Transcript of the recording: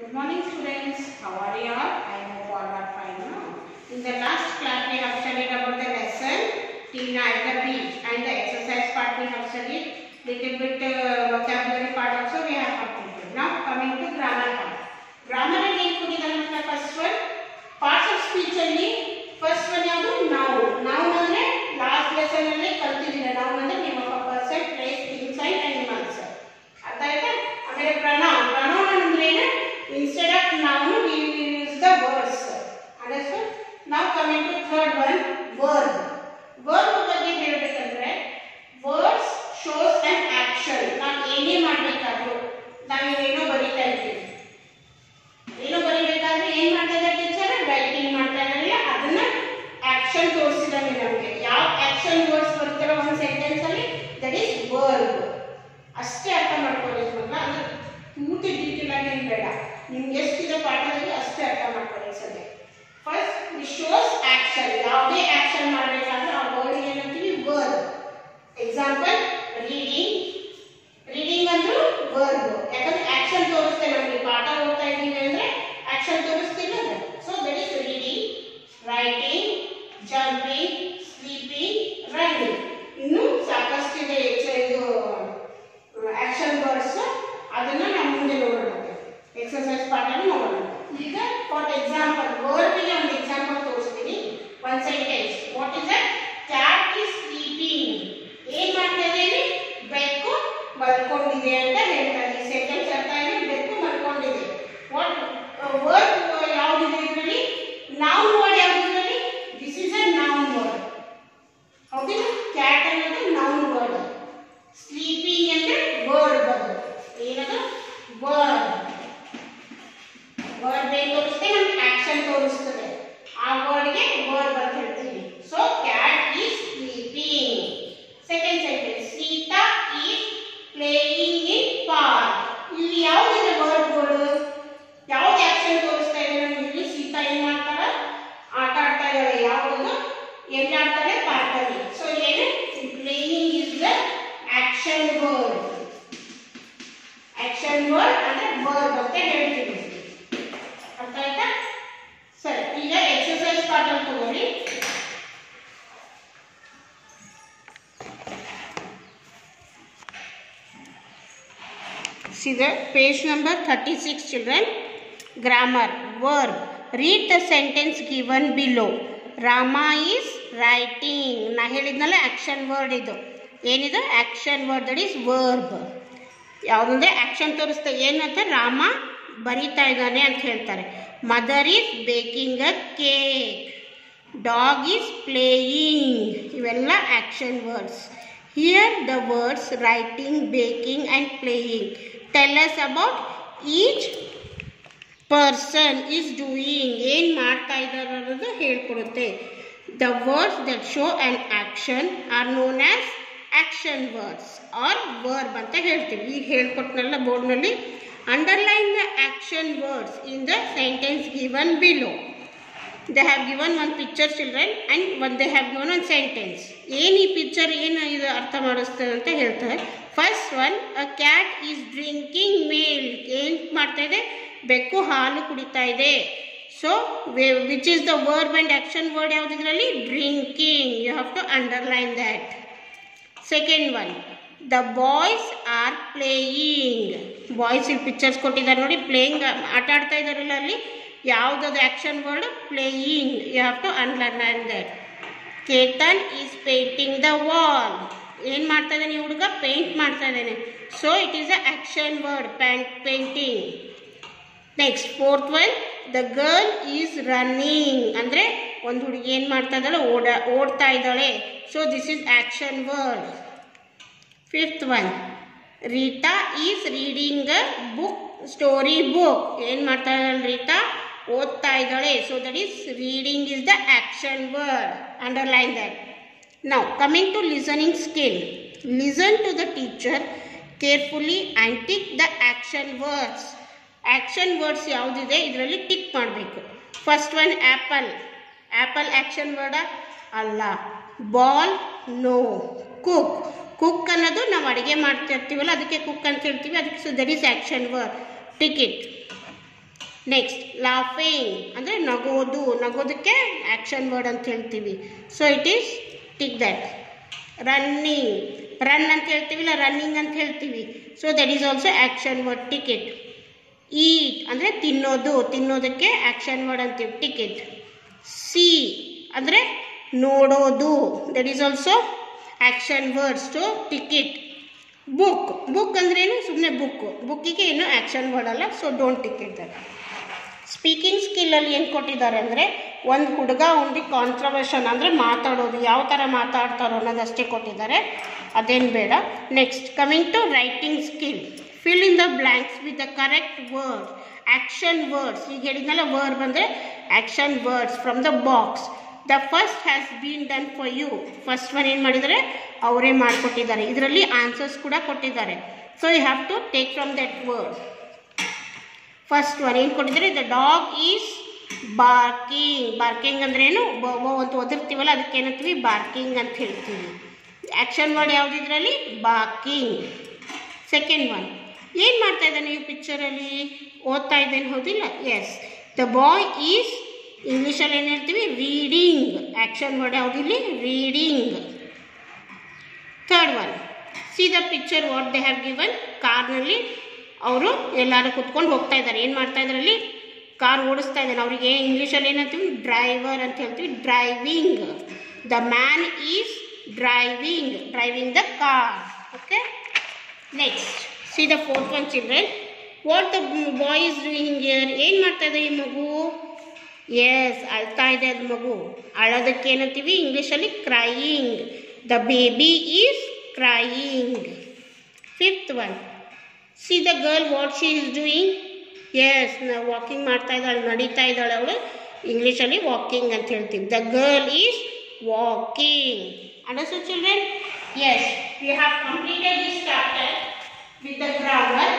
Good morning students. How are you all? I hope all are fine. No? In the last class we have studied about the lesson Tina at the beach and the exercise part we have studied. Little bit uh, vocabulary part also we have completed. Now coming to grammar part. Grammar ಅಲ್ಲಿ ಏನು ಕೊಟ್ಟಿದ್ದಾರೆ ಅಂತ first one parts of speech ಅಲ್ಲಿ first one ಯಾವುದು ನಾವು ನಾವು ಅಂದ್ರೆ last lesson ಅಲ್ಲಿ ಕಲ್ತಿದ್ದೀರ ನಾವು ಅಂದ್ರೆ ನಿಮ್ಮ person place things and animals ಅರ್ಥ ಆಯ್ತಾ ಆಮೇಲೆ ಪ್ರನೌನ್ ಪ್ರನೌನ್ ಅಂದ್ರೆ ಏನು instead of noun we use the words understand ನಾವು coming to third one word word ಬಗ್ಗೆ ಹೇಳಬೇಕಂದ್ರೆ ವರ್ಡ್ಸ್ ಶೋಸ್ ಅಂಡ್ ಆಕ್ಷನ್ ನಾವು ಏನೇ ಮಾಡಬೇಕಾದ್ರೂ ನಾವು ಏನೋ ಬರೀತಾ ಇರ್ತೀವಿ ಏನೋ ಬರೀಬೇಕಾದ್ರೆ ಏನ್ ಮಾಡ್ತಾ ಇದ್ದಾರೆ ಟೀಚರ್ ರೈಟಿಂಗ್ ಮಾಡ್ತಾ ಇದಾರಲ್ಲ ಅದನ್ನ ಆಕ್ಷನ್ ತೋರಿಸಿದಂಗೆ ನಮಗೆ ಯಾವ ಆಕ್ಷನ್ ವರ್ಡ್ಸ್ ಬರ್ತಾರೋ ಒಂದು ಸೆಂಟೆನ್ಸ್ ಅಲ್ಲಿ ದಟ್ ಈಸ್ ವರ್ಬ್ ಅಷ್ಟೇ ಅರ್ಥ ಮಾಡ್ಕೊಳ್ಳಿ ಮಕ್ಕಳ ಅಂದ್ರೆ ಪೂರ್ತಿ ಡೀಟೇಲ್ ಆಗಿ ಏನ್ ಬೇಡ ನಿಮ್ಗೆ ಎಷ್ಟಿದೆ ಪಾಠದಲ್ಲಿ ಅಷ್ಟೇ ಅರ್ಥ ಮಾಡ್ಕೊಳ್ಳಿ ಸದ್ಯ ಫಸ್ಟ್ ವಿ ಶೋಸ್ ಆಕ್ಷನ್ ಯಾವುದೇ ಆಕ್ಷನ್ ಮಾಡಬೇಕಾದ್ರೆ ಆ ವರ್ಡ್ ಏನಂತೀವಿ ವರ್ಬ್ ಎಕ್ಸಾಂಪಲ್ ರೀಡಿಂಗ್ ರೀಡಿಂಗ್ ಅಂದ್ರೂ ವರ್ಬ್ ಯಾಕಂದ್ರೆ ಆಕ್ಷನ್ ತೋರಿಸ್ತೇವೆ ನಮಗೆ ಪಾಠ ಓದ್ತಾ ಇದ್ದೀವಿ ಅಂದ್ರೆ ಆಕ್ಷನ್ ತೋರಿಸ್ತೀವಿ so that is reading writing jumping sleeping running ಇನ್ನು ಸಾಕಷ್ಟಿದೆ ಹೆಚ್ಚು ಇದು ಆಕ್ಷನ್ ವರ್ಡ್ಸ್ ಅದನ್ನ ನಾವು ಮುಂದೆ ನೋಡೋಣ ಎಕ್ಸರ್ಸೈಸ್ ಪಾಠಲ್ಲಿ ನೋಡೋಣ ಈಗ ಫಾರ್ ಎಕ್ಸಾಂಪಲ್ ವರ್ಬಿಗೆ ಒಂದು ಎಕ್ಸಾಂಪಲ್ ತೋರಿಸ್ತೀನಿ one sentence what is that cat is sleeping ಏನ್ ಮಾಡ್ತಾ ಇದೆ ಬೆಕ್ಕು ಮಲ್ಕೊಂಡಿದೆ ಅಂತ ಹೇಳ್ತಾರೆ ಈ ಸೆಂಟೆನ್ಸ್ ಅರ್ಥ ಇದೆ ಬೆಕ್ಕು ಮಲ್ಕೊಂಡಿದೆ ವಾಟ್ ವರ್ಡ್ ಯಾವ್ದಿದೆ ಇದರಲ್ಲಿ ನೌನ್ ವರ್ಡ್ ಯಾವ್ದು ಇದರಲ್ಲಿ this is a noun word ಹೌದಿಲ್ಲ ಕ್ಯಾಟ್ ಅನ್ನೋದು ನೌನ್ ವರ್ಡ್ ಸ್ಲೀಪಿಂಗ್ ಅಂದ್ರೆ ವರ್ಡ್ ಬರೋದು ಏನದು ವರ್ಡ್ ವರ್ಡ್ ಬೇಗ ತೋರಿಸ್ತೇ ನಮ್ಗೆ ಆಕ್ಷನ್ ತೋರಿಸ್ತದೆ ಆ ವರ್ಡ್ಗೆ ವರ್ಡ್ ಅಂತ ಹೇಳ್ತೀವಿ so cat is sleeping second sentence Sita is playing in park ಇಲ್ಲಿ ಯಾವುದಿದೆ ವರ್ಡ್ಗಳು ಯಾವ್ದು ಆಕ್ಷನ್ ತೋರಿಸ್ತಾ ಇದೆ ನಮ್ಗೆ ಇಲ್ಲಿ ಸೀತಾ ಏನ್ ಮಾಡ್ತಾರ ಆಟ ಆಡ್ತಾ ಇದ್ದಾಳೆ ಯಾವುದು ಎಲ್ಲಿ ಆಡ್ತಾರೆ ಪಾರ್ಕ್ ಅಲ್ಲಿ ಸೊ ಏನು playing is the action word action word ಅಂದ್ರೆ ವರ್ಡ್ ಅಂತ ಹೇಳ್ತೀವಿ ಅರ್ಥ ಆಯ್ತಾ ಸರಿ ಈಗ ಎಕ್ಸರ್ಸೈಸ್ ಪಾರ್ಟ್ ಅಂತ ತಗೋರಿ See the page number 36 children. Grammar. Verb. Read the sentence given below. Rama is writing. ನಾ ಹೇಳಿದ್ನಲ್ಲ ಆಕ್ಷನ್ ವರ್ಡ್ ಇದು ಏನಿದು action word that is verb ಯಾವುದಂದ್ರೆ ಆಕ್ಷನ್ ತೋರಿಸ್ತಾ ಏನಂತ ರಾಮ ಬರಿತಾ ಇದ್ದಾನೆ ಅಂತ ಹೇಳ್ತಾರೆ mother is baking a cake dog is playing ಇವೆಲ್ಲ action words here the words writing baking and playing tell us about each person is doing ಏನು ಮಾಡ್ತಾ ಇದ್ದಾರೆ ಅನ್ನೋದು ಹೇಳ್ಕೊಡುತ್ತೆ the words that show an action are known as action words are verb ಅಂತ ಹೇಳ್ತೀವಿ ಈಗ ಹೇಳ್ಕೊಟ್ನಲ್ಲ ಬೋರ್ಡ್ನಲ್ಲಿ underline the action words in the sentence given below they have given one picture children and one they have given one sentence ಏನು ಈ picture ಏನು ಇದು ಅರ್ಥ ಮಾಡಿಸ್ತದೆ ಅಂತ ಹೇಳ್ತಾರೆ first one a cat is drinking milk ಏನು ಮಾಡ್ತಾ ಇದೆ ಬೆಕ್ಕು ಹಾಲು ಕುಡಿತಾ ಇದೆ so which is the verb and action word ಯಾವ್ದು ಇದರಲ್ಲಿ drinking you have to underline that second one the boys are playing boys ಇಲ್ಲಿ ಪಿಕ್ಚರ್ಸ್ ಕೊಟ್ಟಿದ್ದಾರೆ ನೋಡಿ ಪ್ಲೇಯಿಂಗ್ ಆಟ ಆಡ್ತಾ ಇದ್ದಾರಲ್ಲ ಅಲ್ಲಿ ಯಾವುದದು action word playing you have to underline that Ketan is painting the wall ಏನು ಮಾಡ್ತಾ ಇದ್ದಾನೆ ಹುಡುಗ ಪೇಂಟ್ ಮಾಡ್ತಾ ಇದ್ದಾನೆ so it is a action word pant painting next fourth one the girl is running ಅಂದರೆ ಒಂದು ಹುಡುಗಿ ಏನು ಮಾಡ್ತಾ ಇದ್ದಾಳೆ ಓಡ ಓಡ್ತಾ ಇದ್ದಾಳೆ so this is action word fifth one Rita is reading a book story book ಏನು ಮಾಡ್ತಾ ಇದ್ದಾಳೆ ರೀಟಾ ಓದ್ತಾ ಇದ್ದಾಳೆ so that is reading is the action word underline that now coming to listening skill listen to the teacher carefully and tick the action words action words ಯಾವುದಿದೆ ಇದರಲ್ಲಿ tick ಮಾಡಬೇಕು first one apple apple action word ಅಲ್ಲ ball no cook cook ಅನ್ನೋದು ನಾವು ಅಡುಗೆ ಮಾಡ್ತಿರ್ತೀವಲ್ಲ ಅದಕ್ಕೆ cook ಅಂತ ಹೇಳ್ತೀವಿ ಅದಕ್ಕೆ so that is action word ticket next laughing ಅಂದರೆ ನಗೋದು ನಗೋದಕ್ಕೆ ಆ್ಯಕ್ಷನ್ ವರ್ಡ್ ಅಂತ ಹೇಳ್ತೀವಿ so it is tick that running run ಅಂತ ಹೇಳ್ತೀವಿಲ್ಲ ರನ್ನಿಂಗ್ ಅಂತ ಹೇಳ್ತೀವಿ so that is also action word ticket eat ಅಂದರೆ ತಿನ್ನೋದು ತಿನ್ನೋದಕ್ಕೆ ಆ್ಯಕ್ಷನ್ ವರ್ಡ್ ಅಂತೀವಿ ಟಿಕೆಟ್ ಸಿ ಅಂದರೆ ನೋಡೋದು that is also action words two ticket book book ಅಂದ್ರೇನು ಸುಮ್ಮನೆ ಬುಕ್ಕು ಬುಕ್ಕಿಗೆ ಏನು ಆ್ಯಕ್ಷನ್ ವರ್ಡ್ ಅಲ್ಲ so don't ticket that speaking ಸ್ಕಿಲ್ಲಲ್ಲಿ ಏನು ಕೊಟ್ಟಿದ್ದಾರೆ ಅಂದರೆ ಒಂದು ಹುಡುಗ ಒಂದು ಕಾಂಟ್ರವರ್ಷನ್ ಅಂದರೆ ಮಾತಾಡೋದು ಯಾವ ಥರ ಮಾತಾಡ್ತಾರೋ ಅನ್ನೋದಷ್ಟೇ ಕೊಟ್ಟಿದ್ದಾರೆ ಅದೇನು ಬೇಡ next coming to writing skill fill in the blanks with the correct word action words ಈಗ ಹೇಳಿದ್ನಲ್ಲ ವರ್ಡ್ ಬಂದರೆ action words from the box the first has been done for you first one ಏನು ಮಾಡಿದ್ದಾರೆ ಅವರೇ ಮಾಡಿಕೊಟ್ಟಿದ್ದಾರೆ ಇದರಲ್ಲಿ ಆನ್ಸರ್ಸ್ ಕೂಡ ಕೊಟ್ಟಿದ್ದಾರೆ so you have to take from that word first one ಏನು ಕೊಟ್ಟಿದ್ದಾರೆ the dog is barking barking ಅಂದ್ರೇನು ಅಂತ ಒದರ್ತೀವಲ್ಲ ಅದಕ್ಕೆ ಏನಂತೀವಿ ಬಾರ್ಕಿಂಗ್ ಅಂತ ಹೇಳ್ತೀವಿ ಆ್ಯಕ್ಷನ್ ವರ್ಡ್ ಯಾವ್ದು ಇದರಲ್ಲಿ ಬಾರ್ಕಿಂಗ್ ಸೆಕೆಂಡ್ ಒನ್ ಏನು ಮಾಡ್ತಾ ಇದ್ದಾನೆ ಈ ಪಿಕ್ಚರಲ್ಲಿ ಓದ್ತಾ ಇದ್ದೇನೆ ಹೌದಿಲ್ಲ ಎಸ್ ದ ಬಾಯ್ ಈಸ್ ಇಂಗ್ಲೀಷಲ್ಲಿ ಏನು ಹೇಳ್ತೀವಿ ರೀಡಿಂಗ್ ಆ್ಯಕ್ಷನ್ ವರ್ಡ್ ಯಾವುದಿಲ್ಲಿ reading third one see the picture what they have given ಕಾರ್ನಲ್ಲಿ ಅವರು ಎಲ್ಲರೂ ಕುತ್ಕೊಂಡು ಹೋಗ್ತಾ ಇದ್ದಾರೆ ಏನು ಮಾಡ್ತಾ ಇದ್ದಾರೆ ಅಲ್ಲಿ ಕಾರ್ ಓಡಿಸ್ತಾ ಇದ್ದಾನೆ ಅವರಿಗೆ ಇಂಗ್ಲೀಷಲ್ಲಿ ಏನಂತೀವಿ ಡ್ರೈವರ್ ಅಂತ ಹೇಳ್ತೀವಿ driving the man is driving driving the car okay next see the fourth one children what the boy is doing here ಏನು ಮಾಡ್ತಾ ಇದೆ ಈ ಮಗು ಎಸ್ ಅಳ್ತಾ ಇದೆ ಅದು ಮಗು ಅಳೋದಕ್ಕೆ ಏನಂತೀವಿ ಇಂಗ್ಲೀಷಲ್ಲಿ crying the baby is crying fifth one see the girl what she is doing yes walking ಮಾಡ್ತಾ ಇದ್ದಾಳೆ ನಡೀತಾ ಇದ್ದಾಳೆ ಅವಳು ಇಂಗ್ಲೀಷಲ್ಲಿ ವಾಕಿಂಗ್ ಅಂತ ಹೇಳ್ತೀವಿ the girl is walking understood children yes we have completed this chapter with the grammar